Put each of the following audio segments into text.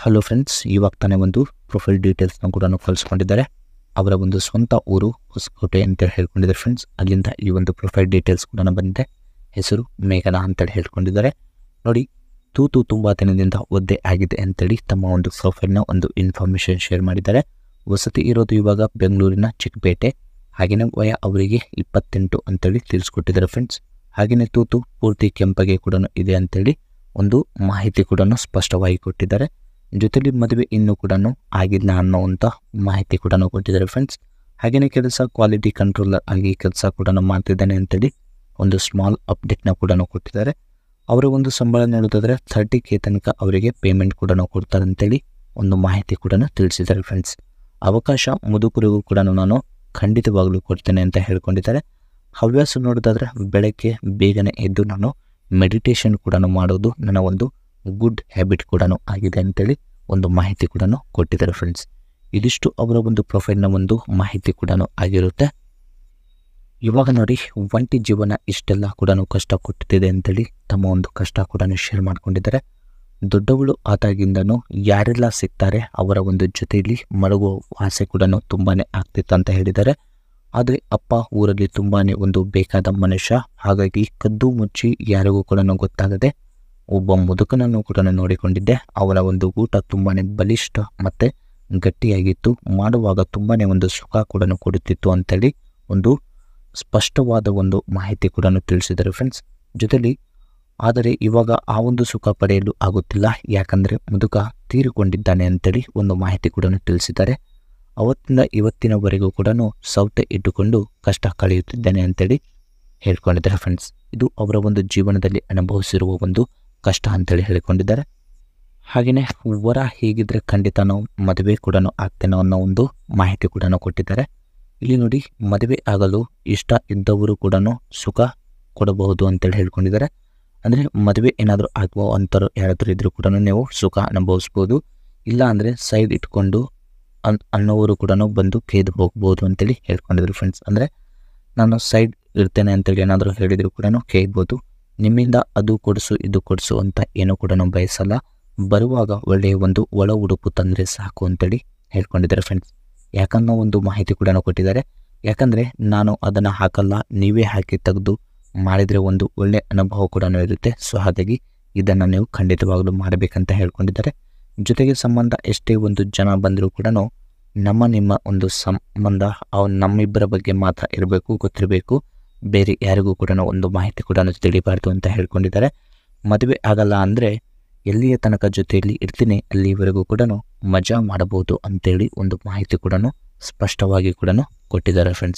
hello friends ಇವಾಗ ತಾನೇ ಒಂದು ಪ್ರೊಫೈಲ್ ಡೀಟೇಲ್ಸ್ನ ಕೂಡ ಕಳಿಸ್ಕೊಂಡಿದ್ದಾರೆ ಅವರ ಒಂದು ಸ್ವಂತ ಊರು ಹೊಸಕೋಟೆ ಅಂತೇಳಿ ಹೇಳ್ಕೊಂಡಿದ್ದಾರೆ ಫ್ರೆಂಡ್ಸ್ ಅಲ್ಲಿಂದ ಈ ಒಂದು ಪ್ರೊಫೈಲ್ ಡೀಟೇಲ್ಸ್ ಕೂಡ ಬಂದಿದೆ ಹೆಸರು ಮೇಘನಾ ಅಂತೇಳಿ ಹೇಳ್ಕೊಂಡಿದ್ದಾರೆ ನೋಡಿ ತೂತು ತುಂಬ ದಿನದಿಂದ ಒದ್ದೆ ಆಗಿದೆ ಅಂತೇಳಿ ತಮ್ಮ ಒಂದು ಪ್ರೊಫೈಲ್ನ ಒಂದು ಇನ್ಫಾರ್ಮೇಷನ್ ಶೇರ್ ಮಾಡಿದ್ದಾರೆ ವಸತಿ ಇರೋದು ಇವಾಗ ಬೆಂಗಳೂರಿನ ಚಿಕ್ಕಪೇಟೆ ಹಾಗೆಯೇ ವಯ ಅವರಿಗೆ ಇಪ್ಪತ್ತೆಂಟು ಅಂತೇಳಿ ತಿಳಿಸ್ಕೊಟ್ಟಿದ್ದಾರೆ ಫ್ರೆಂಡ್ಸ್ ಹಾಗೆಯೇ ತೂತು ಪೂರ್ತಿ ಕೆಂಪಗೆ ಕೂಡ ಇದೆ ಅಂತೇಳಿ ಒಂದು ಮಾಹಿತಿ ಕೂಡ ಸ್ಪಷ್ಟವಾಗಿ ಕೊಟ್ಟಿದ್ದಾರೆ ಜೊತೆಲಿ ಮದುವೆ ಇನ್ನೂ ಕೂಡ ಆಗಿಲ್ಲ ಅನ್ನೋವಂಥ ಮಾಹಿತಿ ಕೂಡ ಕೊಟ್ಟಿದ್ದಾರೆ ಫ್ರೆಂಡ್ಸ್ ಹಾಗೆಯೇ ಕೆಲಸ ಕ್ವಾಲಿಟಿ ಕಂಟ್ರೋಲರ್ ಆಗಿ ಕೆಲಸ ಕೂಡ ಮಾಡ್ತಿದ್ದಾನೆ ಅಂತೇಳಿ ಒಂದು ಸ್ಮಾಲ್ ಅಪ್ಡೇಟ್ನ ಕೂಡ ಕೊಟ್ಟಿದ್ದಾರೆ ಅವರ ಒಂದು ಸಂಬಳ ನೀಡೋದಾದ್ರೆ ಥರ್ಟಿ ಕೆ ತನಕ ಅವರಿಗೆ ಪೇಮೆಂಟ್ ಕೂಡ ಕೊಡ್ತಾರೆ ಅಂತೇಳಿ ಒಂದು ಮಾಹಿತಿ ಕೂಡ ತಿಳಿಸಿದ್ದಾರೆ ಫ್ರೆಂಡ್ಸ್ ಅವಕಾಶ ಮುದುಕರಿಗೂ ಕೂಡ ನಾನು ಖಂಡಿತವಾಗ್ಲೂ ಕೊಡ್ತೇನೆ ಅಂತ ಹೇಳ್ಕೊಂಡಿದ್ದಾರೆ ಹವ್ಯಾಸ ನೋಡೋದಾದ್ರೆ ಬೆಳಗ್ಗೆ ಬೇಗನೆ ಎದ್ದು ನಾನು ಮೆಡಿಟೇಷನ್ ಕೂಡ ಮಾಡೋದು ನನ್ನ ಒಂದು ಗುಡ್ ಹ್ಯಾಬಿಟ್ ಕೂಡ ಆಗಿದೆ ಅಂತೇಳಿ ಒಂದು ಮಾಹಿತಿ ಕೂಡ ಕೊಟ್ಟಿದ್ದಾರೆ ಫ್ರೆಂಡ್ಸ್ ಇದಿಷ್ಟು ಅವರ ಒಂದು ಪ್ರೊಫೈಲ್ನ ಒಂದು ಮಾಹಿತಿ ಕೂಡ ಆಗಿರುತ್ತೆ ಇವಾಗ ನೋಡಿ ಒಂಟಿ ಜೀವನ ಇಷ್ಟೆಲ್ಲ ಕೂಡ ಕಷ್ಟ ಕೊಟ್ಟಿದೆ ಅಂತೇಳಿ ತಮ್ಮ ಒಂದು ಕಷ್ಟ ಕೂಡ ಶೇರ್ ಮಾಡ್ಕೊಂಡಿದ್ದಾರೆ ದೊಡ್ಡವಳು ಆದಾಗಿಂದನೂ ಯಾರೆಲ್ಲ ಸಿಗ್ತಾರೆ ಅವರ ಒಂದು ಜೊತೆಯಲ್ಲಿ ಮಲಗುವ ಆಸೆ ಕೂಡ ತುಂಬಾ ಆಗ್ತಿತ್ತು ಅಂತ ಹೇಳಿದ್ದಾರೆ ಆದರೆ ಅಪ್ಪ ಊರಲ್ಲಿ ತುಂಬಾ ಒಂದು ಬೇಕಾದ ಮನುಷ್ಯ ಹಾಗಾಗಿ ಕದ್ದು ಮುಚ್ಚಿ ಯಾರಿಗೂ ಕೂಡ ಗೊತ್ತಾಗದೆ ಒಬ್ಬ ಮುದುಕನನ್ನು ಕೂಡ ನೋಡಿಕೊಂಡಿದ್ದೆ ಅವರ ಒಂದು ಊಟ ತುಂಬಾ ಬಲಿಷ್ಠ ಮತ್ತು ಗಟ್ಟಿಯಾಗಿತ್ತು ಮಾಡುವಾಗ ತುಂಬಾ ಒಂದು ಸುಖ ಕೂಡ ಕೊಡುತ್ತಿತ್ತು ಅಂತೇಳಿ ಒಂದು ಸ್ಪಷ್ಟವಾದ ಒಂದು ಮಾಹಿತಿ ಕೂಡ ತಿಳಿಸಿದ್ದಾರೆ ಫ್ರೆಂಡ್ಸ್ ಜೊತೆಲಿ ಆದರೆ ಇವಾಗ ಆ ಒಂದು ಸುಖ ಪಡೆಯಲು ಆಗುತ್ತಿಲ್ಲ ಯಾಕಂದರೆ ಮುದುಕ ತೀರಿಕೊಂಡಿದ್ದಾನೆ ಅಂತೇಳಿ ಒಂದು ಮಾಹಿತಿ ಕೂಡ ತಿಳಿಸಿದ್ದಾರೆ ಅವತ್ತಿಂದ ಇವತ್ತಿನವರೆಗೂ ಕೂಡ ಸೌತೆ ಇಟ್ಟುಕೊಂಡು ಕಷ್ಟ ಕಳೆಯುತ್ತಿದ್ದೇನೆ ಅಂತೇಳಿ ಹೇಳ್ಕೊಂಡಿದ್ದಾರೆ ಫ್ರೆಂಡ್ಸ್ ಇದು ಅವರ ಒಂದು ಜೀವನದಲ್ಲಿ ಅನುಭವಿಸಿರುವ ಒಂದು ಕಷ್ಟ ಅಂತೇಳಿ ಹೇಳಿಕೊಂಡಿದ್ದಾರೆ ಹಾಗೆಯೇ ವರ ಹೀಗಿದ್ರೆ ಖಂಡಿತ ನಾವು ಮದುವೆ ಕೂಡ ಆಗ್ತೇನೋ ಅನ್ನೋ ಒಂದು ಮಾಹಿತಿ ಕೂಡ ಕೊಟ್ಟಿದ್ದಾರೆ ಇಲ್ಲಿ ನೋಡಿ ಮದುವೆ ಆಗಲು ಇಷ್ಟ ಇದ್ದವರು ಕೂಡ ಸುಖ ಕೊಡಬಹುದು ಅಂತೇಳಿ ಹೇಳ್ಕೊಂಡಿದ್ದಾರೆ ಅಂದರೆ ಮದುವೆ ಏನಾದರೂ ಆಗುವ ಅಂಥವ್ರು ಯಾರಾದರೂ ಇದ್ದರೂ ಕೂಡ ನೀವು ಸುಖ ಅನುಭವಿಸ್ಬೋದು ಇಲ್ಲ ಅಂದರೆ ಸೈಡ್ ಇಟ್ಕೊಂಡು ಅನ್ ಅನ್ನೋರು ಕೂಡ ಬಂದು ಕೇದು ಹೋಗ್ಬೋದು ಅಂತೇಳಿ ಹೇಳ್ಕೊಂಡಿದ್ರು ಫ್ರೆಂಡ್ಸ್ ಅಂದರೆ ನಾನು ಸೈಡ್ ಇರ್ತೇನೆ ಅಂತೇಳಿ ಏನಾದರೂ ಹೇಳಿದರೂ ಕೂಡ ಕೇಳ್ಬೋದು ನಿಮ್ಮಿಂದ ಅದು ಕೊಡಿಸು ಇದು ಕೊಡಿಸು ಅಂತ ಏನೂ ಕೂಡ ಬಯಸಲ್ಲ ಬರುವಾಗ ಒಳ್ಳೆಯ ಒಂದು ಒಳ ಉಡುಪು ತಂದರೆ ಸಾಕು ಅಂತೇಳಿ ಹೇಳ್ಕೊಂಡಿದ್ದಾರೆ ಫ್ರೆಂಡ್ಸ್ ಯಾಕನ್ನೋ ಒಂದು ಮಾಹಿತಿ ಕೂಡ ಕೊಟ್ಟಿದ್ದಾರೆ ಯಾಕಂದರೆ ನಾನು ಅದನ್ನು ಹಾಕಲ್ಲ ನೀವೇ ಹಾಕಿ ತೆಗೆದು ಮಾಡಿದರೆ ಒಂದು ಒಳ್ಳೆಯ ಅನುಭವ ಕೂಡ ಇರುತ್ತೆ ಸೊ ಹಾಗಾಗಿ ಇದನ್ನು ನೀವು ಖಂಡಿತವಾಗಲೂ ಮಾಡಬೇಕಂತ ಹೇಳ್ಕೊಂಡಿದ್ದಾರೆ ಜೊತೆಗೆ ಸಂಬಂಧ ಎಷ್ಟೇ ಒಂದು ಜನ ಬಂದರೂ ಕೂಡ ನಮ್ಮ ನಿಮ್ಮ ಒಂದು ಸಂಬಂಧ ಅವು ನಮ್ಮಿಬ್ಬರ ಬಗ್ಗೆ ಮಾತ್ರ ಇರಬೇಕು ಗೊತ್ತಿರಬೇಕು ಬೇರೆ ಯಾರಿಗೂ ಕೂಡ ಒಂದು ಮಾಹಿತಿ ಕೂಡ ತಿಳಿಬಾರ್ದು ಅಂತ ಹೇಳ್ಕೊಂಡಿದ್ದಾರೆ ಮದುವೆ ಆಗಲ್ಲ ಅಂದರೆ ಎಲ್ಲಿಯ ತನಕ ಜೊತೆಯಲ್ಲಿ ಇರ್ತೀನಿ ಅಲ್ಲಿವರೆಗೂ ಕೂಡ ಮಜಾ ಮಾಡಬಹುದು ಅಂತೇಳಿ ಒಂದು ಮಾಹಿತಿ ಕೂಡ ಸ್ಪಷ್ಟವಾಗಿ ಕೂಡ ಕೊಟ್ಟಿದ್ದಾರೆ ಫ್ರೆಂಡ್ಸ್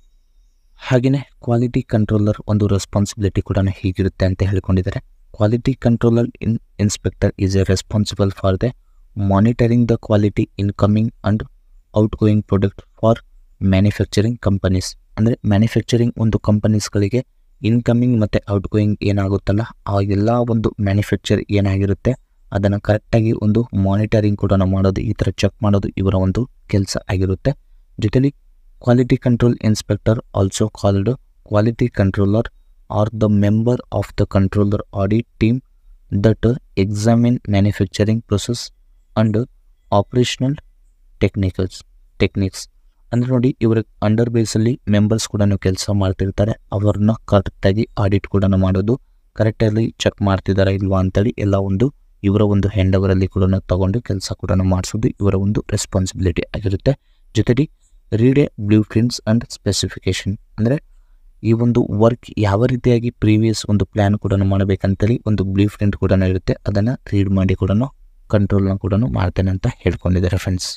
ಹಾಗೆಯೇ ಕ್ವಾಲಿಟಿ ಕಂಟ್ರೋಲರ್ ಒಂದು ರೆಸ್ಪಾನ್ಸಿಬಿಲಿಟಿ ಕೂಡ ಹೀಗಿರುತ್ತೆ ಅಂತ ಹೇಳ್ಕೊಂಡಿದ್ದಾರೆ quality controller in inspector is a responsible for the monitoring the quality incoming and outgoing product for manufacturing companies ಅಂದರೆ ಮ್ಯಾನುಫ್ಯಾಕ್ಚರಿಂಗ್ ಒಂದು ಕಂಪನೀಸ್ಗಳಿಗೆ ಇನ್ಕಮಿಂಗ್ ಮತ್ತು ಔಟ್ ಗೋಯಿಂಗ್ ಏನಾಗುತ್ತಲ್ಲ ಆ ಎಲ್ಲ ಒಂದು ಮ್ಯಾನುಫ್ಯಾಕ್ಚರ್ ಏನಾಗಿರುತ್ತೆ ಅದನ್ನು ಕರೆಕ್ಟಾಗಿ ಒಂದು ಮಾನಿಟರಿಂಗ್ ಕೂಡ ಮಾಡೋದು ಈ ಥರ ಚೆಕ್ ಮಾಡೋದು ಇವರ ಒಂದು ಕೆಲಸ ಆಗಿರುತ್ತೆ ಜೊತೆಲಿ quality control inspector also called quality controller are the member of the controller audit team that examine manufacturing process and operational technicals techniques ಅಂದರೆ ನೋಡಿ ಇವರ ಅಂಡರ್ ಬೇಸಲ್ಲಿ ಮೆಂಬರ್ಸ್ ಕೂಡ ಕೆಲಸ ಮಾಡ್ತಿರ್ತಾರೆ ಅವ್ರನ್ನ ಕರೆಕ್ಟಾಗಿ ಆಡಿಟ್ ಕೂಡ ಮಾಡೋದು ಕರೆಕ್ಟಾಗಿ ಚೆಕ್ ಮಾಡ್ತಿದ್ದಾರಾ ಇಲ್ವಾ ಅಂತೇಳಿ ಎಲ್ಲ ಒಂದು ಇವರ ಒಂದು ಹ್ಯಾಂಡ್ ಓವರಲ್ಲಿ ಕೂಡ ತಗೊಂಡು ಕೆಲಸ ಕೂಡ ಮಾಡಿಸೋದು ಇವರ ಒಂದು ರೆಸ್ಪಾನ್ಸಿಬಿಲಿಟಿ ಆಗಿರುತ್ತೆ ಜೊತೆಗೆ read a blueprints and specification ಅಂದರೆ ಈ ಒಂದು ವರ್ಕ್ ಯಾವ ರೀತಿಯಾಗಿ ಪ್ರೀವಿಯಸ್ ಒಂದು ಪ್ಲ್ಯಾನ್ ಕೂಡ ಮಾಡಬೇಕಂತೇಳಿ ಒಂದು ಬ್ಲೂ ಪ್ರಿಂಟ್ ಕೂಡ ಇರುತ್ತೆ ಅದನ್ನು ರೀಡ್ ಮಾಡಿ ಕೂಡ ಕಂಟ್ರೋಲ್ನ ಕೂಡ ಮಾಡ್ತೇನೆ ಅಂತ ಹೇಳ್ಕೊಂಡಿದ್ದಾರೆ ಫ್ರೆಂಡ್ಸ್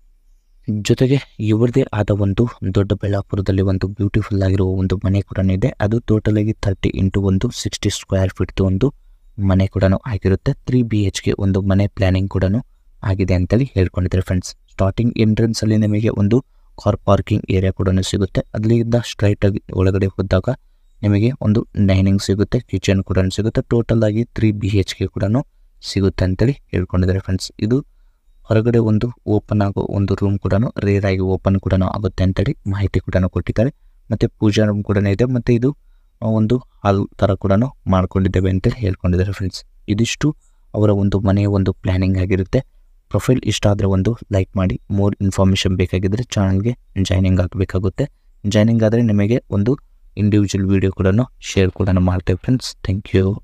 ಜೊತೆಗೆ ಇವ್ರದೇ ಆದ ಒಂದು ದೊಡ್ಡಬಳ್ಳಾಪುರದಲ್ಲಿ ಒಂದು ಬ್ಯೂಟಿಫುಲ್ ಆಗಿರುವ ಒಂದು ಮನೆ ಕೂಡ ಇದೆ ಅದು ಟೋಟಲ್ ಆಗಿ ತರ್ಟಿ ಇಂಟು ಒಂದು ಸಿಕ್ಸ್ಟಿ ಸ್ಕ್ವೇರ್ ಫೀಟ್ದು ಒಂದು ಮನೆ ಕೂಡ ಆಗಿರುತ್ತೆ ತ್ರೀ ಬಿ ಎಚ್ ಗೆ ಒಂದು ಮನೆ ಪ್ಲ್ಯಾನಿಂಗ್ ಕೂಡ ಆಗಿದೆ ಅಂತೇಳಿ ಹೇಳ್ಕೊಂಡಿದ್ದಾರೆ ಫ್ರೆಂಡ್ಸ್ ಸ್ಟಾರ್ಟಿಂಗ್ ಎಂಟ್ರೆನ್ಸಲ್ಲಿ ನಿಮಗೆ ಒಂದು ಕಾರ್ ಪಾರ್ಕಿಂಗ್ ಏರಿಯಾ ಕೂಡ ಸಿಗುತ್ತೆ ಅಲ್ಲಿಂದ ಸ್ಟ್ರೈಟಾಗಿ ಒಳಗಡೆ ಹೋದಾಗ ನಿಮಗೆ ಒಂದು ಡೈನಿಂಗ್ ಸಿಗುತ್ತೆ ಕಿಚನ್ ಕೂಡ ಸಿಗುತ್ತೆ ಟೋಟಲ್ ಆಗಿ ತ್ರೀ ಬಿ ಎಚ್ ಕೆ ಕೂಡ ಸಿಗುತ್ತೆ ಅಂತೇಳಿ ಹೇಳ್ಕೊಂಡಿದ್ದಾರೆ ಫ್ರೆಂಡ್ಸ್ ಇದು ಹೊರಗಡೆ ಒಂದು ಓಪನ್ ಆಗೋ ಒಂದು ರೂಮ್ ಕೂಡ ರೇರ್ ಆಗಿ ಓಪನ್ ಕೂಡ ಆಗುತ್ತೆ ಅಂತೇಳಿ ಮಾಹಿತಿ ಕೂಡ ಕೊಟ್ಟಿದ್ದಾರೆ ಮತ್ತು ಪೂಜಾ ರೂಮ್ ಕೂಡ ಇದೆ ಮತ್ತು ಇದು ಒಂದು ಹಾಲ್ ಥರ ಕೂಡ ಮಾಡ್ಕೊಂಡಿದ್ದೇವೆ ಅಂತೇಳಿ ಹೇಳ್ಕೊಂಡಿದ್ದಾರೆ ಫ್ರೆಂಡ್ಸ್ ಇದಿಷ್ಟು ಅವರ ಒಂದು ಮನೆಯ ಒಂದು ಪ್ಲ್ಯಾನಿಂಗ್ ಆಗಿರುತ್ತೆ ಪ್ರೊಫೈಲ್ ಇಷ್ಟ ಆದರೆ ಒಂದು ಲೈಕ್ ಮಾಡಿ ಮೋರ್ ಇನ್ಫಾರ್ಮೇಷನ್ ಬೇಕಾಗಿದ್ದರೆ ಚಾನಲ್ಗೆ ಜಾಯ್ನಿಂಗ್ ಆಗಬೇಕಾಗುತ್ತೆ ಜಾಯ್ನಿಂಗ್ ಆದರೆ ನಿಮಗೆ ಒಂದು ಇಂಡಿವಿಜುವಲ್ ವೀಡಿಯೋ ಕೂಡ ಶೇರ್ ಕೂಡ ಮಾಡ್ತೇವೆ ಫ್ರೆಂಡ್ಸ್ ಥ್ಯಾಂಕ್ ಯು